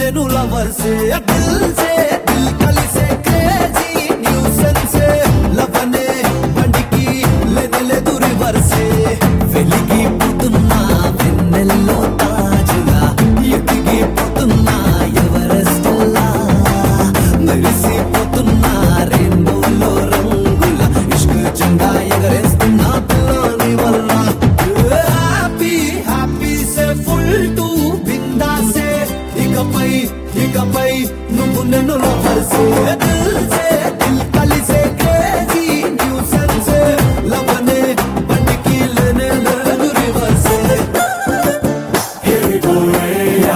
నేను లవర్సే దిల్ సే దిల్ కలిసే క్రేజీ న్యూసెన్సే లవనే బండికి లేనే లేదు రివర్సే వెలిగిపోతున్నా వెన్నెల్లో తాజులా ఎదిగిపోతున్నా ఎవరెస్ట్లా మెరిసిపోతున్నా రెయిన్బోలో రంగుల ఇష్క జెండా ఎగరేస్తున్నా పిల్లని వల్ల హ్యాపీ హ్యాపీ సే ఫుల్ టు బిందాసే ఇకపై ఇకపై నువ్వు నన్ను లవర్సే దిల్ సే దిల్ కలిసే క్రేజీ న్యూసెన్సే లవనే బండికి లేనే లేదు రివర్సే Here we go, hey, yo.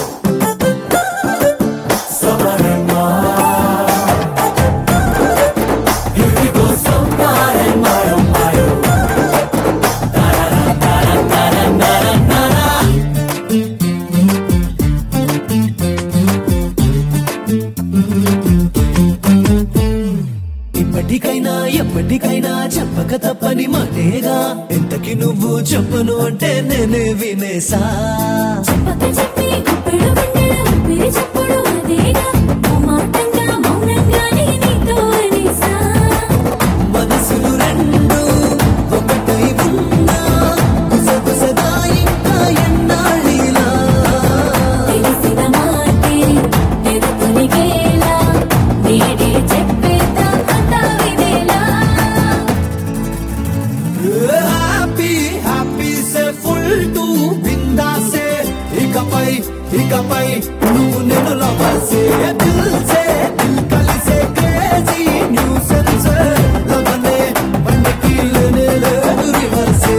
Somebody Here we go, somebody my, oh my, oh. ఇప్పటికైనా ఎప్పటికైనా చెప్పక తప్పని మాటేగా ఎంతకి నువ్వు చెప్పను అంటే నేనే వినేసా చెప్పక చెప్పి గుప్పెడు గుండెడు ఊపిరి చప్పుడు అదేగా మొమాటంగా మౌనంగానే నీతో అనేసా మనసులు రెండు ఒకటై ఉన్నా గుసగుసగా ఇంకా ఎన్నాళ్ళిలా తెలిసిన మాటే ఎదుతొలిగేలా నేడే చెప్పేద్దా అంతా వినేలా హ్యాపీ హ్యాపీ సే ఫుల్ టు బిందాసే ఇకపై ఇకపై నువ్వు నేను లవర్సే దిల్ సే దిల్ కలిసే క్రేజీ న్యూసెన్స్ లవనే బండికి లేనే లేదు రివర్సే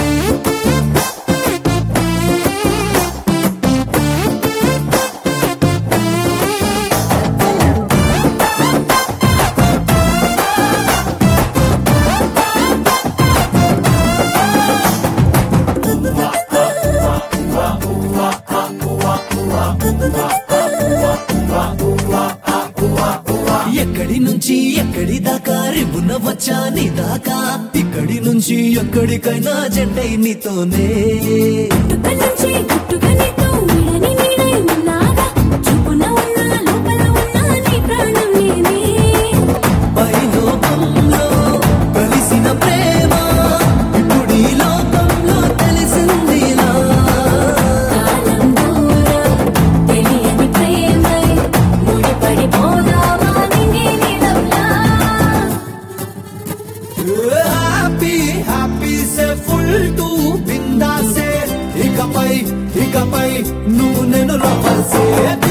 ఎక్కడి నుంచి ఎక్కడి దాకా రివ్వున వచ్చా నీ దాకా ఇక్కడి నుంచి ఎక్కడికైనా జెండై నీతోనే గుట్టుక నుంచి గుట్టుక నీతో వీడని నీడై ఉన్నాగా చూపున ఉన్న లోపల ఉన్న నీ ప్రాణం నేనే పైలోకంలో కలిసిన ప్రేమ ఇప్పుడు ఈ లోకంలో తెలిసిందిలా కాలం దూరం తెలియని ప్రేమై ముడిపడిపోదామా నింగి నీలంలా హ్యాపీ హ్యాపీ సే ఫుల్ టు బిందాసే ఇకపై ఇకపై నువ్వు నేను లవర్సే